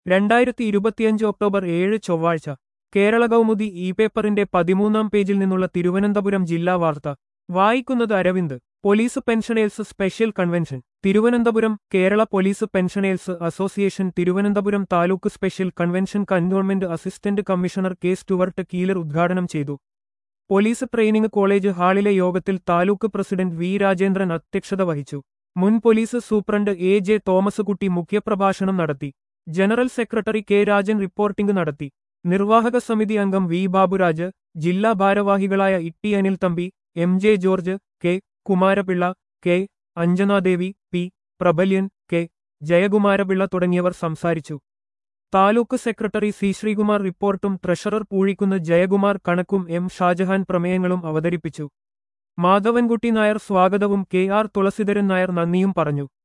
രണ്ടായിരത്തി ഇരുപത്തിയഞ്ച് ഒക്ടോബർ ഏഴ് ചൊവ്വാഴ്ച കേരള കൗമുദി ഇ പേപ്പറിന്റെ പതിമൂന്നാം പേജിൽ നിന്നുള്ള തിരുവനന്തപുരം ജില്ലാ വാർത്ത വായിക്കുന്നത് Aravind police pensioners special convention Thiruvananthapuram Kerala police pensioners association Thiruvananthapuram taluk special convention cantonment assistant commissioner K Stuart Keeler ഉദ്ഘാടനം ചെയ്തു പോലീസ് ട്രെയിനിംഗ് കോളേജ് ഹാളിലെ യോഗത്തിൽ താലൂക്ക് പ്രസിഡന്റ് വി രാജേന്ദ്രൻ അധ്യക്ഷത വഹിച്ചു മുൻ police superintendent A J Thomas Kutty മുഖ്യപ്രഭാഷണം നടത്തി general secretary K Rajan reporting നടത്തി നിർവാഹക സമിതി അംഗം വി ബാബുരാജ് ജില്ലാ ഭാരവാഹികളായ Itty Anil Thampi M J George K Kumarapillai K Anjanadevi P Prabalyan K Jayakumarapillai തുടങ്ങിയവർ സംസാരിച്ചു താലൂക്ക് സെക്രട്ടറി സി ശ്രീകുമാർ റിപ്പോർട്ടും ട്രഷറർ പൂഴിക്കുന്ന് ജയകുമാർ കണക്കും എം ഷാജഹാൻ പ്രമേയങ്ങളും അവതരിപ്പിച്ചു മാധവൻകുട്ടി നായർ സ്വാഗതവും കെ ആർ തുളസീധരൻ നായർ നന്ദിയും പറഞ്ഞു